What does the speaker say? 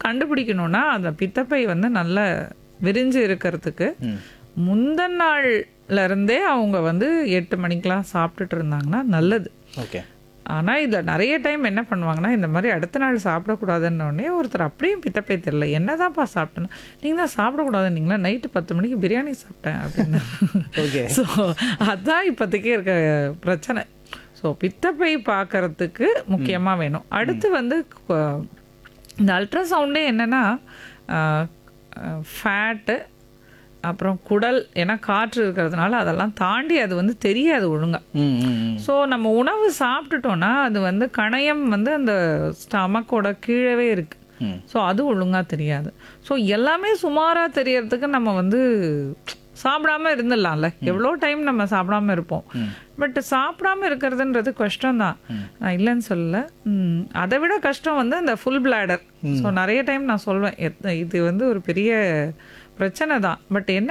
கண்டுபிடிக்கணும்னா அந்த பித்தப்பை வந்து நல்ல விரிஞ்சு இருக்கிறதுக்கு முந்தன நாள்ல இருந்தே அவங்க வந்து எட்டு மணிக்கெலாம் சாப்பிட்டுட்டு இருந்தாங்கன்னா நல்லது ஓகே ஆனால் இதில் நிறைய டைம் என்ன பண்ணுவாங்கன்னா இந்த மாதிரி அடுத்த நாள் சாப்பிடக்கூடாதுன்னொடனே ஒருத்தர் அப்படியும் பித்தப்பை தெரில என்னதான்ப்பா சாப்பிட்டேன்னு நீங்கள் தான் சாப்பிடக்கூடாதுன்னீங்களா நைட்டு பத்து மணிக்கு பிரியாணி சாப்பிட்டேன் அப்படின்னு ஓகே ஸோ அதான் இப்போதைக்கு இருக்க பிரச்சனை ஸோ பித்தப்பை பார்க்கறதுக்கு முக்கியமாக வேணும் அடுத்து வந்து கு- இந்த அல்ட்ராசவுண்டே என்னென்னா ஃபேட்டு அப்புறம் குடல் ஏன்னா காற்று இருக்கிறதுனால அதெல்லாம் தாண்டி அது வந்து தெரியாது ஒழுங்கா ம் ம் ம். ஸோ நம்ம உணவு சாப்பிட்டுட்டோம்னா அது வந்து கணையம் வந்து அந்த ஸ்டமக்கோட கீழவே இருக்கு ம். ஸோ அது ஒழுங்கா தெரியாது ஸோ எல்லாமே சுமாராக தெரியறதுக்கு நம்ம வந்து சாப்பிடாம இருந்துடலாம்ல எவ்வளோ டைம் நம்ம சாப்பிடாம இருப்போம் பட் சாப்பிடாம இருக்கிறதுன்றது கஷ்டம்தான் நான் இல்லைன்னு சொல்லல ம், அதை விட கஷ்டம் வந்து இந்த ஃபுல் பிளாடர் ஸோ நிறைய டைம் நான் சொல்வேன் எத்- இது வந்து ஒரு பெரிய பிரச்சனை தான் பட் என்ன